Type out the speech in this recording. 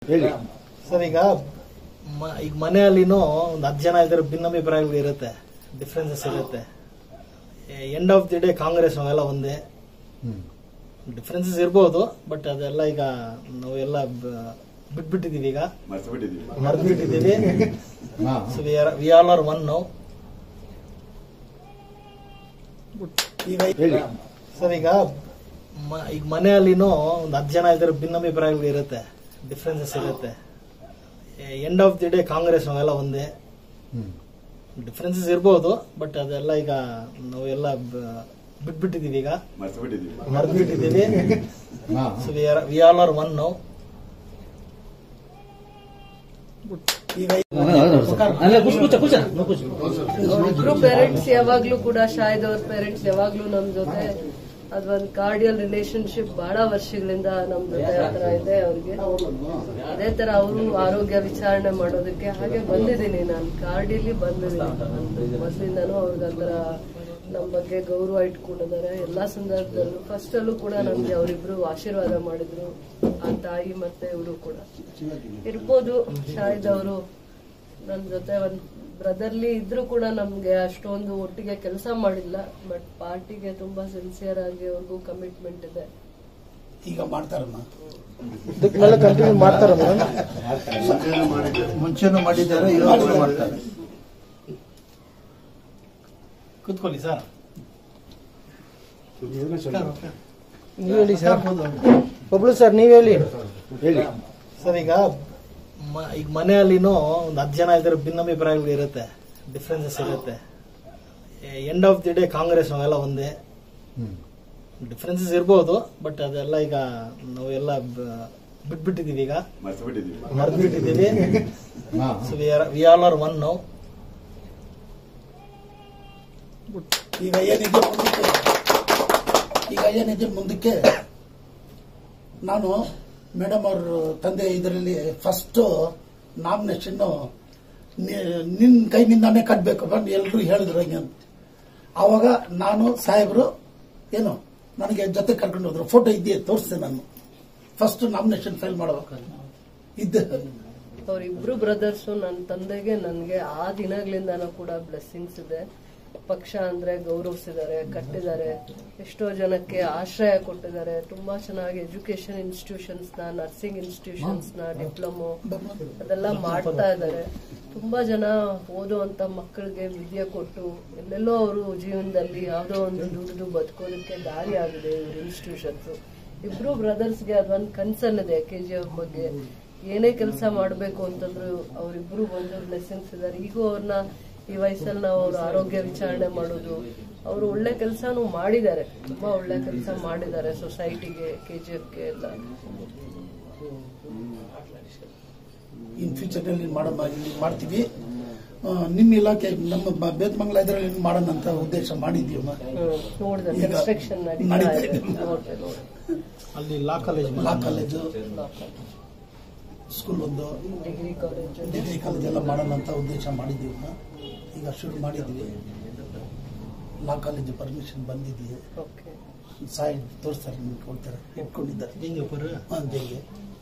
ಹೇಳಿ ಸರ್ ಈಗ ಮ- ಈಗ ಮನೆಯಲ್ಲಿನೂ ಒಂದು ಹತ್ತು ಜನ ಇದ್ರೆ ಭಿನ್ನಾಭಿಪ್ರಾಯಗಳು ಇರುತ್ತೆ ಡಿಫ್ರೆನ್ಸಸ್ ಇರುತ್ತೆ end of the day Congress ನಾವೆಲ್ಲ ಒಂದೇ ಹ್ಮ್. ಡಿಫ್ರೆನ್ಸಸ್ ಇರ್ಬೋದು ಬಟ್ ಅದೆಲ್ಲ ಈಗ ನಾವೆಲ್ಲ ಬ- ಬಿಟ್ಬಿಟ್ಟಿದೀವಿ ಈಗ ಮರ್ದ್ಬಿಟ್ಟಿದೀವಿ ಹಾ. So we are we all are one now ಈಗ ಹೇಳಿ ಸರ್ ಈಗ ಮ- ಈಗ ಮನೆಯಲ್ಲಿನೂ ಒಂದು ಹತ್ತು ಜನ ಇದ್ರೆ ಭಿನ್ನಾಭಿಪ್ರಾಯಗಳು ಇರುತ್ತೆ ಡಿಫ್ರೆನ್ಸಸ್ ಇರುತ್ತೆ end of the day Congress ನಾವೆಲ್ಲ ಒಂದೇ ಹ್ಮ್. ಡಿಫ್ರೆನ್ಸಸ್ ಇರ್ಬೋದು ಬಟ್ ಅದೆಲ್ಲ ಈಗ ನಾವೆಲ್ಲ ಬ- ಬಿಟ್ಬಿಟ್ಟಿದೀವಿ ಈಗ ಮರ್ದ್ಬಿಟ್ಟಿದೀವಿ ಹಾ. So we are we all are one now ಈಗ ಅಲ್ಲ ಕೂಚ್ ಕೂಚ ಕೂಚ ಕೂಚ ಅವ್ರಿಬ್ರು ಪೇರೆಂಟ್ಸ್ ಯಾವಾಗ್ಲೂ ಕೂಡ ಶಾಹಿದ್ ಅವ್ರ ಪೇರೆಂಟ್ಸ್ ಯಾವಾಗ್ಲೂ ನಮ್ ಜೊತೆ ಅದೊಂದು ಕಾರ್ಡಿಯಲ್ ರಿಲೇಶನ್ಶಿಪ್ ಬಹಳ ವರ್ಷಗಳಿಂದ ನಮ್ ಜೊತೆ ಹತ್ರ ಇದೆ ಅವ್ರಿಗೆ ಅದೇ ತರ ಅವರು ಆರೋಗ್ಯ ವಿಚಾರಣೆ ಮಾಡೋದಕ್ಕೆ ಹಾಗೆ ಬಂದಿದ್ದೀನಿ ನಾನು ಕಾರ್ಡಿಯಲ್ಲಿ ಬಂದಿದ್ದೀನಿ ಮೊದ್ಲಿಂದಾನು ಅವ್ರಿಗೆ ಒಂಥರ ನಮ್ಮ ಬಗ್ಗೆ ಗೌರವ ಇಟ್ಕೊಂಡಿದ್ದಾರೆ ಎಲ್ಲಾ ಸಂದರ್ಭದಲ್ಲೂ ಫಸ್ಟ್ ಅಲ್ಲೂ ಕೂಡ ನಮ್ಗೆ ಅವರಿಬ್ರು ಆಶೀರ್ವಾದ ಮಾಡಿದ್ರು ಆ ತಾಯಿ ಮತ್ತೆ ಇವರು ಕೂಡ ಇರ್ಬೋದು ಶಾಹಿದ್ ಅವರು ನನ್ನ ಜೊತೆ ಒಂದ್ ಬ್ರದರ್ಲಿ ಇದ್ರೂ ಕೂಡ ನಮ್ಗೆ ಅಷ್ಟೊಂದು ಒಟ್ಟಿಗೆ ಕೆಲಸ ಮಾಡಿಲ್ಲ ಬಟ್ ಪಾರ್ಟಿಗೆ ತುಂಬಾ ಸಿನ್ಸಿಯರ್ ಆಗಿ ಅವ್ರಿಗೂ ಕಮಿಟ್ಮೆಂಟ್ ಇದೆ ಈಗ ಮಾಡ್ತಾರಮ್ಮ ಇದಕ್ಕೆಲ್ಲ ಕಂಟಿನ್ಯೂ ಮಾಡ್ತಾರ ಮೇಡಮ್ ಮುಂಚೆನೂ ಮಾಡಿದ್ದಾರೆ ಇವಾಗಲೂ ಮಾಡ್ತಾರೆ ಕೂತ್ಕೊಳ್ಳಿ ಸರ್ ನೀವ್ ಹೇಳಿ ಸರ್ ಒಬ್ಳು ಸರ್ ನೀವ್ ಹೇಳಿ ಹೇಳಿ ಸರ್ ಈಗ ಮ- ಈಗ ಮನೆಯಲ್ಲಿನೂ ಒಂದು ಹತ್ತು ಜನ ಇದ್ರೆ ಭಿನ್ನಾಭಿಪ್ರಾಯಗಳು ಇರುತ್ತೆ ಡಿಫ್ರೆನ್ಸಸ್ ಇರುತ್ತೆ end of the day Congress ನಾವೆಲ್ಲ ಒಂದೇ ಹ್ಮ್. ಡಿಫ್ರೆನ್ಸಸ್ ಇರ್ಬೋದು ಬಟ್ ಅದೆಲ್ಲ ಈಗ ನಾವೆಲ್ಲ ಬ- ಬಿಟ್ಬಿಟ್ಟಿದೀವಿ ಈಗ ಮರ್ದ್ಬಿಟ್ಟಿದೀವಿ ಹಾ. So we are we all are one now ಈಗ ಏನಿದೆ ಮುಂದಕ್ಕೆ ಈಗ ಏನಿದೆ ಮುಂದಕ್ಕೆ ನಾನು ಮೇಡಮ್ ಅವ್ರ ತಂದೆ ಇದರಲ್ಲಿ ಫಸ್ಟ್ ನಾಮಿನೇಷನ್ ನಿನ್ ಕೈನಿಂದಾನೇ ಕಟ್ಬೇಕು ಬಂದು ಎಲ್ಲರೂ ಹೇಳಿದ್ರು ಹಂಗೆ ಅಂತ ಆವಾಗ ನಾನು ಸಾಹೇಬರು ಏನು ನನಗೆ ಜೊತೆ ಕರ್ಕೊಂಡು ಹೋದ್ರು ಫೋಟೋ ಇದೆಯೇ ತೋರಿಸ್ತೆ ನಾನು ಫಸ್ಟ್ ನಾಮಿನೇಷನ್ ಫೈಲ್ ಮಾಡ್ಬೇಕಾದ್ರೆ ಇದ್ದೆ ಅವರಿಬ್ರು ಬ್ರದರ್ಸು ನನ್ನ ತಂದೆಗೆ ನನಗೆ ಆ ದಿನಗಳಿಂದನೂ ಕೂಡ ಬ್ಲೆಸ್ಸಿಂಗ್ಸ್ ಇದೆ ಪಕ್ಷ ಅಂದ್ರೆ ಗೌರವಿಸಿದ್ದಾರೆ ಕಟ್ಟಿದ್ದಾರೆ ಎಷ್ಟೋ ಜನಕ್ಕೆ ಆಶ್ರಯ ಕೊಟ್ಟಿದ್ದಾರೆ ತುಂಬಾ ಚೆನ್ನಾಗಿ ಎಜುಕೇಶನ್ ಇನ್ಸ್ಟಿಟ್ಯೂಷನ್ಸ್ ನ ನರ್ಸಿಂಗ್ ಇನ್ಸ್ಟಿಟ್ಯೂಷನ್ಸ್ ನ ಡಿಪ್ಲೊಮೊ ಅದೆಲ್ಲ ಮಾಡ್ತಾ ಇದ್ದಾರೆ ತುಂಬಾ ಜನ ಓದುವಂತ ಮಕ್ಕಳಿಗೆ ವಿದ್ಯೆ ಕೊಟ್ಟು ಎಲ್ಲೆಲ್ಲೋ ಅವರು ಜೀವನದಲ್ಲಿ ಯಾವುದೋ ಒಂದು ದುಡಿದು ಬದುಕೋದಕ್ಕೆ ದಾರಿ ಆಗಿದೆ ಇವ್ರ ಇನ್ಸ್ಟಿಟ್ಯೂಷನ್ಸ್ ಇಬ್ರು ಬ್ರದರ್ಸ್ಗೆ ಅದೊಂದು ಕನ್ಸಲ್ಲಿದೆ ಕೆ ಜಿ ಎಫ್ ಬಗ್ಗೆ ಏನೇ ಕೆಲಸ ಮಾಡಬೇಕು ಅಂತಂದ್ರು ಅವರಿಬ್ರು ಬಂದು ಬ್ಲೆಸ್ಸಿಂಗ್ಸ್ ಇದ್ದಾರೆ ಈಗೂ ಅವ್ರನ್ನ ಈ ವಯಸ್ಸಲ್ಲಿ ನಾವು ಅವ್ರ ಆರೋಗ್ಯ ವಿಚಾರಣೆ ಮಾಡೋದು ಅವರು ಒಳ್ಳೆ ಕೆಲಸನೂ ಮಾಡಿದ್ದಾರೆ ತುಂಬಾ ಒಳ್ಳೆ ಕೆಲಸ ಮಾಡಿದ್ದಾರೆ ಸೊಸೈಟಿಗೆ ಕೆ ಜಿ ಎಫ್ಗೆ ಎಲ್ಲ ಇನ್ ಫ್ಯೂಚರ್ ನಲ್ಲಿ ಮಾಡೋ ಮಾಡ್ತೀವಿ ಆ, ನಿಮ್ಮ ಇಲಾಖೆ ನಮ್ಮ ಬ- ಬೇತ್ಮಂಗಲ ಇದರಲ್ಲಿ ಮಾಡೋಣ ಅಂತ ಉದ್ದೇಶ ಮಾಡಿದ್ದೀವಮ್ಮ ನೋಡಿದೆ ಈಗ ಕನ್ಸ್ಟ್ರಕ್ಷನ್ ನಡೀತಾ ನಡೀತಾ ಇದೆ. ಇದೆ ನೋಡ್ದೆ ನೋಡ್ದೆ ಅಲ್ಲಿ law college law college school ಒಂದು ಡಿಗ್ರಿ ಕಾಲೇಜ್ ಡಿಗ್ರಿ ಕಾಲೇಜ್ ಎಲ್ಲ ಮಾಡೋಣ ಅಂತ ಉದ್ದೇಶ ಮಾಡಿದ್ದೀವಮ್ಮ ಈಗ ಶುರು ಮಾಡಿದ್ವಿ ಲಾ ಕಾಲೇಜು ಪರ್ಮಿಷನ್ ಬಂದಿದೆಯೇ ಓಕೆ ಸಾಯಿ ತೋರಿಸ್ತಾರೆ ನಿಮ್ಗೆ ಕೊಡ್ತಾರೆ ಇಟ್ಕೊಂಡಿದ್ದಾರೆ ಜಿಂಜಪುರ ಹಾಂ ಜೈಗೆ